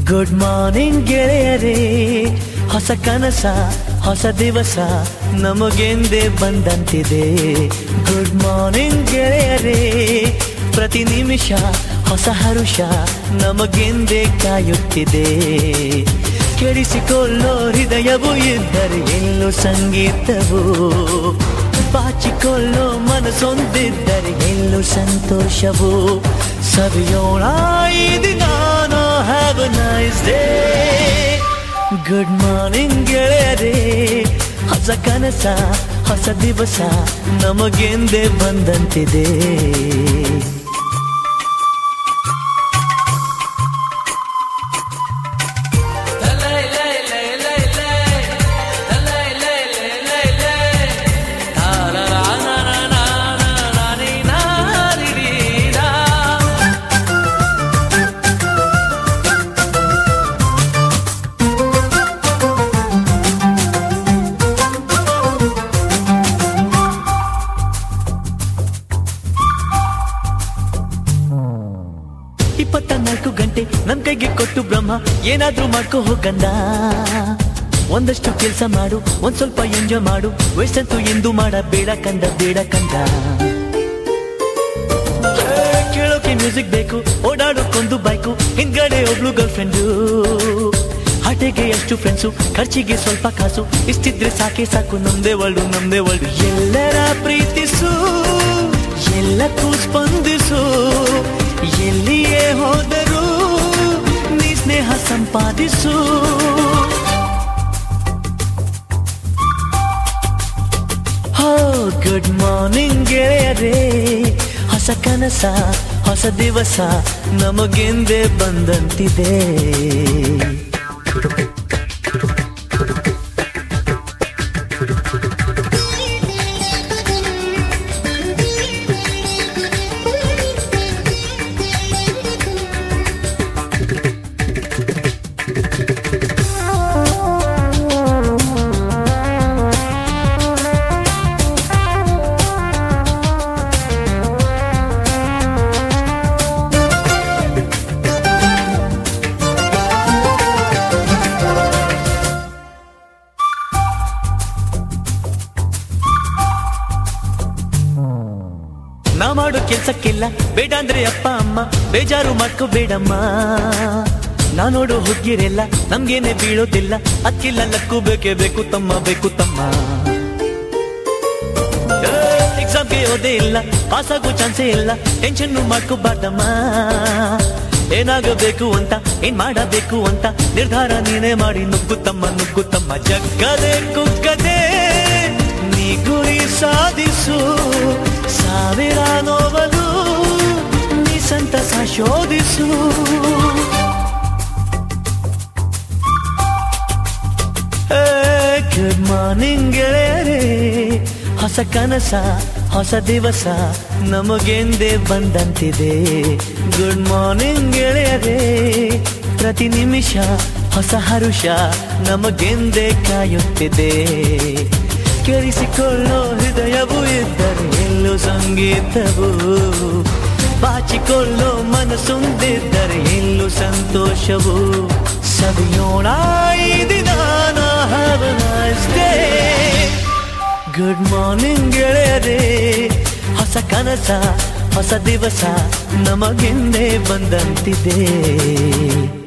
good morning ಗೆಳೆಯರೇ ಹೊಸ ಕನಸ ಹೊಸ ದಿವಸ ನಮಗೆಂದೇ ಬಂದಂತಿದೆ ಗುಡ್ ಮಾರ್ನಿಂಗ್ ಗೆಳೆಯರೇ ಪ್ರತಿ ನಿಮಿಷ ಹೊಸ ಹರುಷ ನಮಗೆಂದೇ ಕಾಯುತ್ತಿದೆ ಕೆಡಿಸಿಕೊಳ್ಳೋ ಹೃದಯವು ಇದ್ದರೆ ಎಲ್ಲೋ ಸಂಗೀತವು ಬಾಚಿಕೊಳ್ಳೋ ಮನಸ್ಸೊಂದಿದ್ದರೆ ಎಲ್ಲೋ ಸಂತೋಷವು ಸವಿಯೋಣ ಈ ದಿನ have nice day good morning ಗೆಳೆಯರೇ ಹೊಸ ಕನಸ ಹೊಸ ದಿವಸ ನಮಗೆಂದೇ ಬಂದಂತಿದೆ ಇಪ್ಪತ್ತ ನಾಲ್ಕು ಗಂಟೆ ನನ್ ಕೈಗೆ ಕೊಟ್ಟು ಬ್ರಹ್ಮ ಏನಾದ್ರೂ ಮಾಡ್ಕೋ ಹೋಗಂದ ಒಂದಷ್ಟು ಕೆಲಸ ಮಾಡು ಒಂದ್ ಸ್ವಲ್ಪ ಎಂಜಾಯ್ ಮಾಡು ವೇಸ್ಟ್ ಅಂತೂ ಎಂದು ಮಾಡಬೇಡ ಕಂದ ಬೇಡ ಕಂದ ಏ, ಕೇಳೋಕೆ ಮ್ಯೂಸಿಕ್ ಬೇಕು ಓಡಾಡೋಕೊಂದು ಬೈಕು ಹಿಂದ್ಗಡೆ ಒಬ್ಳು ಗರ್ಲ್ ಫ್ರೆಂಡು ಹಟೆಗೆ ಎಷ್ಟು ಫ್ರೆಂಡ್ಸು ಖರ್ಚಿಗೆ ಸ್ವಲ್ಪ ಕಾಸು ಇಷ್ಟಿದ್ರೆ ಸಾಕೆ ಸಾಕು ನಮ್ದೇ ಒಳ್ಳು ನಮ್ದೇ ಒಳ್ಳು ಎಲ್ಲರ ಪ್ರೀತಿಸು ಎಲ್ಲಕ್ಕೂ ಸ್ಪಂದಿಸು ಎಲ್ಲಿಯೇ ಹೋದರೂ ನೀ ಸ್ನೇಹ ಸಂಪಾದಿಸು ಹೋ ಗುಡ್ ಮಾರ್ನಿಂಗ್ ಗೆಳೆಯರೇ ಹೊಸ ಕನಸ ಹೊಸ ದಿವಸ ನಮಗೆಂದೇ ಬಂದಂತಿದೆ ನಾ ಮಾಡೋ ಕೆಲ್ಸಕ್ಕಿಲ್ಲ ಬೇಡ ಅಂದ್ರೆ ಅಪ್ಪ ಅಮ್ಮ ಬೇಜಾರು ಮಾಡ್ಕೋಬೇಡಮ್ಮ ನಾ ನೋಡೋ ಹುಡುಗಿರೆಲ್ಲ ನಮ್ಗೇನೆ ಬೀಳೋದಿಲ್ಲ ಅಕ್ಕಿಲ್ಲ ಲಕ್ಕು ಬೇಕೇ ಬೇಕು ತಮ್ಮ ಬೇಕು ತಮ್ಮ ಎಕ್ಸಾಮ್ಗೆ ಓದೇ ಇಲ್ಲ ಪಾಸ್ ಆಗೋ ಚಾನ್ಸೇ ಇಲ್ಲ ಟೆನ್ಷನ್ ಮಾಡ್ಕೋಬಾರ್ದಮ್ಮ ಏನಾಗಬೇಕು ಅಂತ ಏನ್ ಮಾಡಬೇಕು ಅಂತ ನಿರ್ಧಾರ ನೀನೇ ಮಾಡಿ ನುಗ್ಗುತ್ತಮ್ಮ ನುಗ್ಗುತ್ತಮ್ಮ ಜಗ್ಗದೆ ಕುಗ್ಗದೆ ನೀ ಗುರಿ ಸಾಧಿಸು ಸಾವಿರ ನೋವಲು ನೀ ಸಂತಸ ಶೋಧಿಸು ಗುಡ್ ಮಾರ್ನಿಂಗ್ ಗೆಳೆಯರೇ ಹೊಸ ಕನಸ ಹೊಸ ದಿವಸ ನಮಗೆಂದೇ ಬಂದಂತಿದೆ ಗುಡ್ ಮಾರ್ನಿಂಗ್ ಗೆಳೆಯರೇ ಪ್ರತಿ ನಿಮಿಷ ಹೊಸ ಹರುಷ ನಮಗೆಂದೇ ಕಾಯುತ್ತಿದೆ ಕೆರಿಸಿಕೊಳ್ಳೋ ಹೃದಯವು ಇದ್ದರೆ ಎಲ್ಲೋ ಸಂಗೀತವು ಬಾಚಿಕೊಳ್ಳೋ ಮನಸ್ಸೊಂದಿದ್ದರೆ ಎಲ್ಲೋ ಸಂತೋಷವು ಸವಿಯೋಣ ಈ ದಿನ have nice day good morning ಗೆಳೆಯರೇ ಹೊಸ ಕನಸ ಹೊಸ ದಿವಸ ನಮಗೆಂದೇ ಬಂದಂತಿದೆ